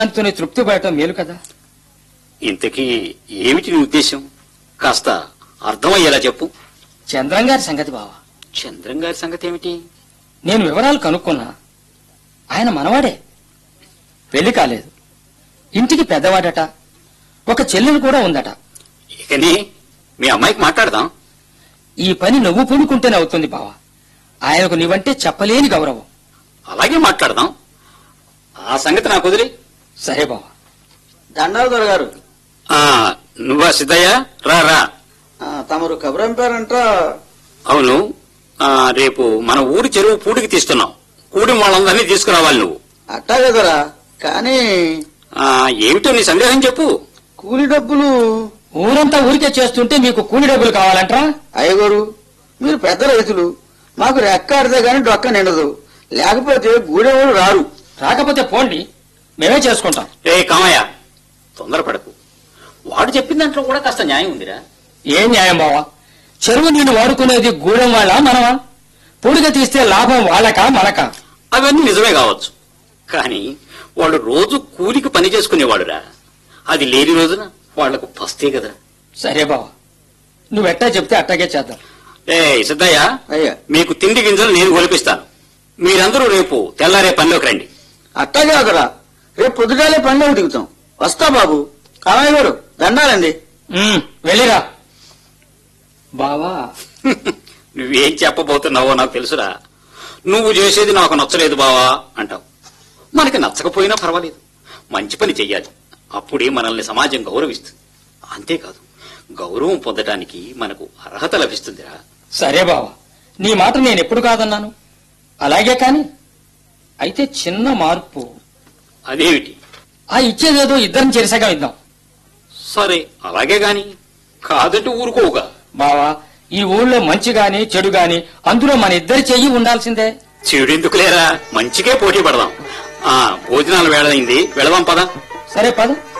దాంతోనే తృప్తి పడటం మేలు కదా ఇంతకీ ఏమిటి నీ ఉద్దేశం కాస్త అర్థమయ్యేలా చెప్పు చంద్రం గారి సంగతి బావా చంద్రం గారి సంగతి ఏమిటి నేను వివరాలు కనుక్కున్నా ఆయన మనవాడే పెళ్లి కాలేదు ఇంటికి పెద్దవాడట ఒక చెల్లెలు కూడా ఉందట ఇకని మీ అమ్మాయికి మాట్లాడదాం ఈ పని నువ్వు పూనుకుంటేనే అవుతుంది బావా ఆయనకు నీవంటే చెప్పలేని గౌరవం అలాగే మాట్లాడదాం ఆ సంగతి నాకు వదిలి సరే బావా దండాలు గారు ఆ, నువ్వా సిద్ధయ్య రా రా ఆ, తమరు కబురంపారంట అవును ఆ, రేపు మన ఊరి చెరువు పూడికి తీస్తున్నాం కూడి వాళ్ళందరినీ తీసుకురావాలి నువ్వు అట్టా కదరా కానీ ఆ, ఏమిటో నీ సందేహం చెప్పు కూలి డబ్బులు ఊరంతా ఊరికే చేస్తుంటే మీకు కూలి డబ్బులు కావాలంట్రా అయ్యగారు మీరు పెద్ద రైతులు మాకు రెక్క ఆడితే గాని డొక్క నిండదు లేకపోతే గూడెవాళ్ళు రారు రాకపోతే పోండి మేమే చేసుకుంటాం ఏ కామయ్య తొందరపడకు వాడు చెప్పిన దాంట్లో కూడా కాస్త న్యాయం ఉందిరా ఏం న్యాయం బావా చెరువు నీళ్లు వాడుకునేది గూడెం వాళ్ళ మనమా పొడిగ తీస్తే లాభం వాళ్ళకా మనకా అవన్నీ నిజమే కావచ్చు కానీ వాళ్ళు రోజు కూలికి పని చేసుకునేవాడురా అది లేని రోజున వాళ్లకు పస్తే కదరా సరే బావా నువ్వెట్టా చెప్తే అట్టాగే చేద్దాం ఏ సిద్ధయ్య అయ్యా మీకు తిండి గింజలు నేను కొలిపిస్తాను మీరందరూ రేపు తెల్లారే పనిలోకి రండి అట్టాగే కదరా రేపు పొద్దుగాలే పనిలో దిగుతాం వస్తా బాబు కామయ్య గారు దండాలండి ఉమ్, వెళ్ళిరా బావా నువ్వేం చెప్పబోతున్నావో నాకు తెలుసురా నువ్వు చేసేది నాకు నచ్చలేదు బావా అంటావు మనకి నచ్చకపోయినా పర్వాలేదు మంచి పని చెయ్యాలి అప్పుడే మనల్ని సమాజం గౌరవిస్తుంది అంతేకాదు గౌరవం పొందటానికి మనకు అర్హత లభిస్తుందిరా సరే బావా నీ మాట నేను ఎప్పుడు కాదన్నాను అలాగే కాని అయితే చిన్న మార్పు అదేమిటి ఆ ఇచ్చేదేదో ఇద్దరం చేరిసగా ఇద్దాం సరే అలాగే గాని కాదంటే ఊరుకోవుగా బావా ఈ ఊళ్ళో మంచి గాని చెడు గాని అందులో మన ఇద్దరి చెయ్యి ఉండాల్సిందే చెడెందుకు లేరా మంచికే పోటీ పడదాం ఆ భోజనాల వేళ అయింది వెళదాం పదా సరే పద